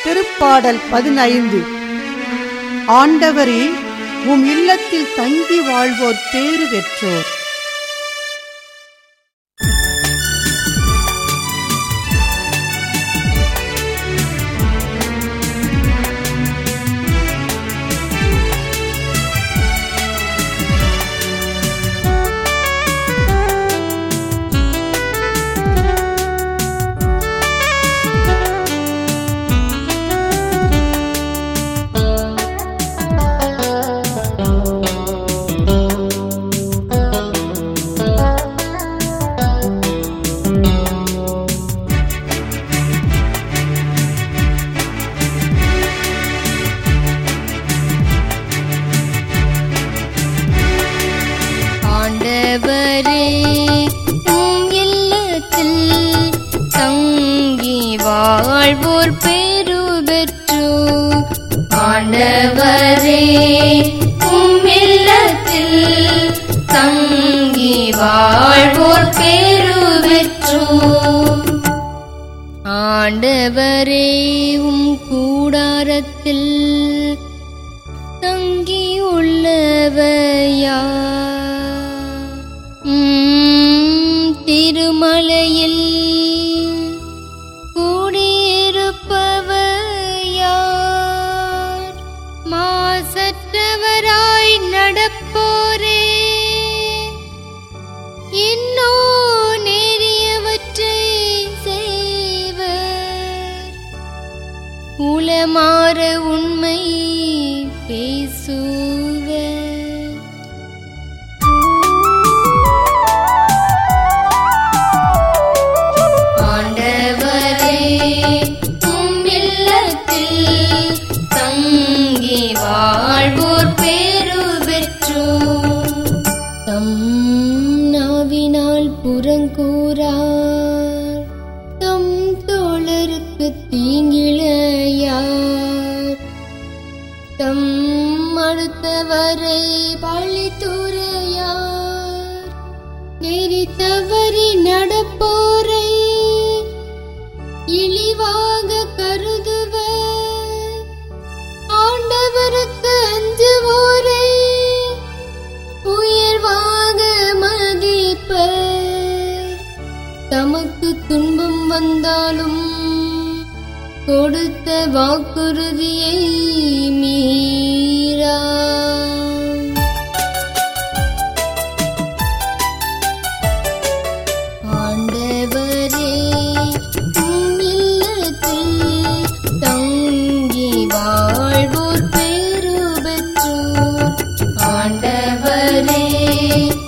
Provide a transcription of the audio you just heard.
திருப்பாடல் பதினைந்து ஆண்டவரே உம் இல்லத்தில் தங்கி வாழ்வோர் பேறு பெற்றோர் ஆண்டவரே உம் இல்லத்தில் தங்கி வாழ்வோர் பெரு பெற்று ஆண்டவரே உம் இல்லத்தில் தங்கி வாழ்வோர் பெரு பெற்று ஆண்டவரே உம் கூடாரத்தில் தங்கி உள்ளவையா உம் திருமலையில் குடியிருப்பவையார் மாசற்றவராய் நடப்போரே இன்னோ நெறியவற்றை செய்வர் உளமாற உண்மை பேசுவர் ஆண்டவரே உம் இல்லத்தில் தங்கி வாழ்வோர் பேரு பெற்றோர் தம் நாவினால் புறங்கூறார் தம் தோழருக்கு தீங்கிழையார் தம் அடுத்தவரை பழித்துரையார் நெறி தவறி நடப்போரை இழிவாக கருதுவர் ஆண்டவருக்கு அஞ்சுவோரை உயர்வாக மதிப்பர் தமக்கு துன்பம் வந்தாலும் கொடுத்த வாக்குறுதியை மீறா ஆண்டவரே உம் இல்லத்தில் தங்கி வாழ்வோர் பேரு பெற்றோர் ஆண்டவரே